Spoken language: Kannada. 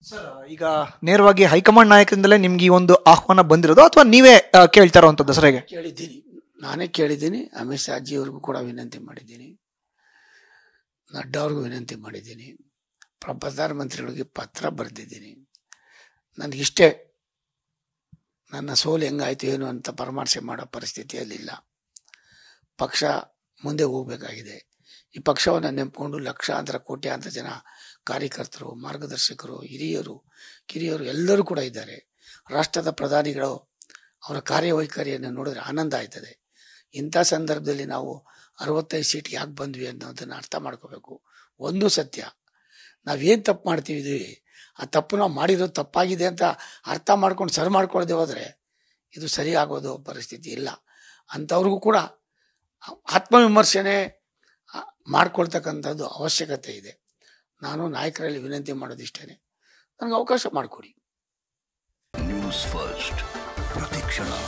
ಸರ್ ಈಗ ನೇರವಾಗಿ ಹೈಕಮಾಂಡ್ ನಾಯಕರಿಂದಲೇ ನಿಮ್ಗೆ ಈ ಒಂದು ಆಹ್ವಾನ ಬಂದಿರೋದು ಅಥವಾ ನೀವೇ ಆ, ಕೇಳ್ತಾ ಇರುವಂತದ್ದು ಸರಿಗೆ ಕೇಳಿದ್ದೀನಿ ನಾನೇ ಕೇಳಿದ್ದೀನಿ ಅಮಿತ್ ಶಾ ಅವ್ರಿಗೂ ಕೂಡ ವಿನಂತಿ ಮಾಡಿದ್ದೀನಿ ನಡ್ಡಾ ಅವ್ರಿಗೂ ವಿನಂತಿ ಮಾಡಿದ್ದೀನಿ ಪ್ರ- ಪ್ರಧಾನಮಂತ್ರಿಗಳಿಗೆ ಪತ್ರ ಬರೆದಿದ್ದೀನಿ ನನಗಿಷ್ಟೇ ನನ್ನ ಸೋಲು ಹೆಂಗಾಯ್ತು ಏನು ಅಂತ ಪರಾಮರ್ಶೆ ಮಾಡೋ ಪರಿಸ್ಥಿತಿಯಲ್ಲಿಲ್ಲ ಪಕ್ಷ ಮುಂದೆ ಹೋಗಬೇಕಾಗಿದೆ ಈ ಪಕ್ಷವನ್ನು ನೆಂಪ್ಕೊಂಡು ಲಕ್ಷಾಂತರ ಕೋಟ್ಯಾಂತರ ಜನ ಕಾರ್ಯಕರ್ತರು ಮಾರ್ಗದರ್ಶಕರು ಹಿರಿಯರು ಕಿರಿಯರು ಎಲ್ಲರೂ ಕೂಡ ಇದ್ದಾರೆ ರಾಷ್ಟ್ರದ ಪ್ರಧಾನಿಗಳು ಅವರ ಕಾರ್ಯವೈಖರಿಯನ್ನು ನೋಡಿದ್ರೆ ಆನಂದ ಆಯ್ತದೆ ಇಂಥ ಸಂದರ್ಭದಲ್ಲಿ ನಾವು ಅರವತ್ತೈದು ಸೀಟ್ ಯಾಕೆ ಬಂದ್ವಿ ಅನ್ನೋದನ್ನು ಅರ್ಥ ಮಾಡ್ಕೋಬೇಕು ಒಂದು ಸತ್ಯ ನಾವೇನು ತಪ್ಪು ಮಾಡ್ತೀವಿ ಆ ತಪ್ಪು ನಾವು ಮಾಡಿರೋದು ತಪ್ಪಾಗಿದೆ ಅಂತ ಅರ್ಥ ಮಾಡ್ಕೊಂಡು ಸರಿ ಮಾಡ್ಕೊಳ್ದೆ ಹೋದರೆ ಇದು ಸರಿ ಆಗೋದು ಪರಿಸ್ಥಿತಿ ಇಲ್ಲ ಅಂಥವ್ರಿಗೂ ಕೂಡ ಆತ್ಮವಿಮರ್ಶನೆ ಆ, ಮಾಡ್ಕೊಳ್ತಕ್ಕಂಥದ್ದು ಅವಶ್ಯಕತೆ ಇದೆ ನಾನು ನಾಯಕರಲ್ಲಿ ವಿನಂತಿ ಮಾಡೋದಿಷ್ಟೇ ನನಗೆ ಅವಕಾಶ ಮಾಡಿಕೊಡಿ ನ್ಯೂಸ್ ಫಸ್ಟ್ ಪ್ರತಿಕ್ಷಣ